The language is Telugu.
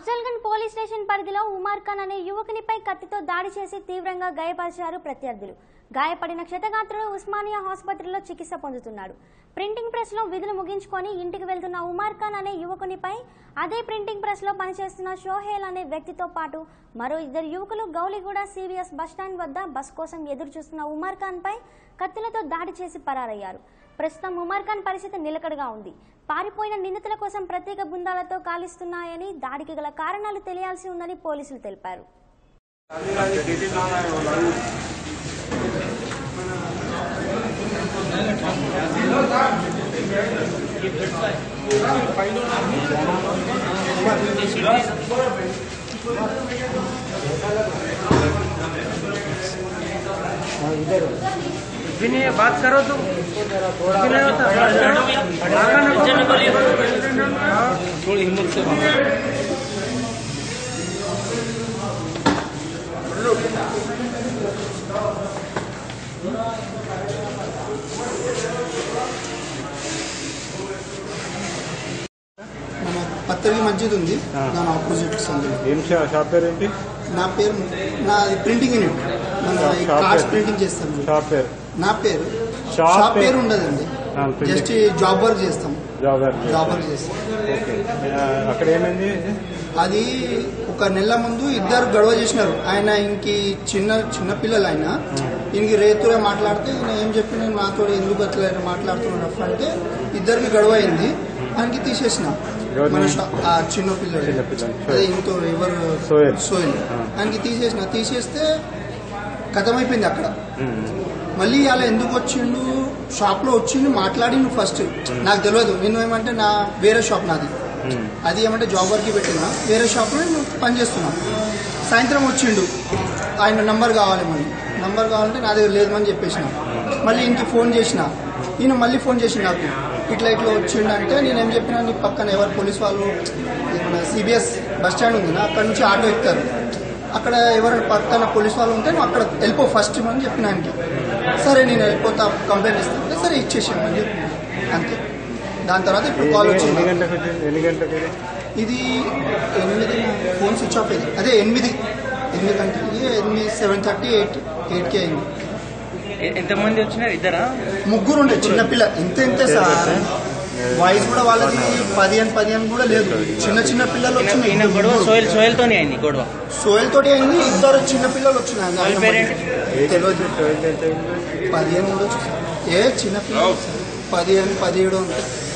అఫ్జల్గంజ్ పోలీస్ స్టేషన్ పరిధిలో ఉమార్ ఖాన్ అనే యువకునిపై కత్తితో దాడి చేసి తీవ్రంగా గాయపరిచారు ప్రత్యర్థులు గాయపడిన క్షతగాత్రుడు ఉస్మానియా ఆసుపత్రిలో చికిత్స పొందుతున్నాడు ప్రింటింగ్ ప్రెస్ లో విధులు ముగించుకొని ఇంటికి వెళ్తున్న ఉమార్ ఖాన్ అనే యువకునిపై అదే ప్రింటింగ్ ప్రెస్ లో పనిచేస్తున్న షోహేల్ అనే వ్యక్తితో పాటు మరో ఇద్దరు యువకులు గౌలిగూడ సివిఎస్ బస్టాండ్ వద్ద బస్ కోసం ఎదురు చూస్తున్న ఉమార్ ఖాన్ పై కత్తులతో దాడి చేసి పరారయ్యారు ప్రస్తుతం ఉమర్ ఖాన్ పరిస్థితి నిలకడగా ఉంది పారిపోయిన నిందితుల కోసం ప్రత్యేక బృందాలతో కాలిస్తున్నాయని దాడికి గల కారణాలు తెలియాల్సి ఉందని పోలీసులు తెలిపారు विनय बात करो तुम विनय होता थोड़ी हिम्मत से మన పత్తరి మస్జిద్ ఉంది దాని ఆపోజిట్ సందు ఏం షా- షాప్ పేరు ఏంటి నా పేరు నా ప్రింటింగ్ యూనిట్ మన ఈ షాప్ కార్డ్స్ పేరు. ప్రింటింగ్ చేస్తాం షాప్ పేరు నా పేరు షాప్ షాప్ పేరు. పేరు ఉండదండి ఆ, printing. జస్ట్ జాబ్ వర్క్ చేస్తాం జాబ్ వర్క్ జాబ్ వర్క్ చేస్తాం ఓకే ఆ, అక్కడ ఏమైంది అది ఒక నెల ముందు ఇద్దరు గొడవ చేసినారు ఆయన ఇంకి చిన్న చిన్న పిల్లలు ఆయన ఇంక రేతుగా మాట్లాడితే ఈయన ఏం చెప్పి నేను నాతో ఎందుకు అట్లా మాట్లాడుతున్నాడు అట్లా అంటే ఇద్దరికి గొడవ అయింది ఆయనకి తీసేసిన ఎవరిని? మన షా- ఆ చిన్న పిల్లడు చిన్న పిల్లాడు. అదే ఇంకో ఎవరు సోయల్. సోయల్ ఆ. ఆయనకి తీసేసిన తీసేస్తే కథమైపోయింది అక్కడ మళ్ళీ అలా ఎందుకు వచ్చిండు షాప్ లో వచ్చిండు మాట్లాడిండు ఫస్ట్ నాకు తెలియదు నేను ఏమంటే నా వేరే షాప్ నాది అది ఏమంటే జాబ్ వర్క్ పెట్టిన వేరే షాప్ లో నేను పనిచేస్తున్నా సాయంత్రం వచ్చిండు ఆయన నంబర్ కావాలి మళ్ళీ నంబర్ కావాలంటే నా దగ్గర లేదు అని చెప్పేసిన మళ్ళీ ఇంటికి ఫోన్ చేసిన ఈయన మళ్ళీ ఫోన్ చేసిండు నాకు ఇట్లా ఇట్లా వచ్చిండు అంటే నేనేం చెప్పినా నీ పక్కన ఎవరు పోలీస్ వాళ్ళు మన సిబిఎస్ బస్ స్టాండ్ ఉంది నా అక్కడ నుంచి ఆటో ఎక్కుతారు అక్కడ ఎవరైనా పక్కన పోలీస్ వాళ్ళు ఉంటే నువ్వు అక్కడ వెళ్ళిపో ఫస్ట్ అని చెప్పిన ఆయనకి సరే నేను వెళ్ళిపోతా కంప్లైంట్ ఇస్తాను సరే ఇచ్చేసాను అని చెప్పి అంతే దాని తర్వాత ఇప్పుడు కాల్ ఎన్ని వచ్చింది గంటలకు వచ్చింది ఎన్ని గంటలకు ఇది? ఇది ఎనిమిది ఫోన్ స్విచ్ ఆఫ్ అయింది అదే ఎనిమిది ఎనిమిది గంటలకి ఎనిమిది సెవెన్ థర్టీ ఎయిట్ ఎయిట్కి అయింది ఎంతమంది వచ్చినారు ఇద్దరా ముగ్గురు ఉండే చిన్నపిల్ల ఇంత ఇంతే సార్ వాయిస్ కూడా వాళ్ళది పదిహేను పదిహేను కూడా లేదు చిన్న చిన్న పిల్లలు ఈయన- ఈయన గొడవ వచ్చినాయి సోయల్ సోయల్ తోనే అయింది గొడవ సోయల్ తోటి అయింది ఇద్దరు చిన్న పిల్లలు వచ్చినాయి వాళ్ళ పేరేంటి? ఏ తెలియదు గంటలకు ఎంత అయింది? పదిహేను కూడా వచ్చి ఏ చిన్న పిల్లలు పదిహేను పదిహేడు ఉంటాయి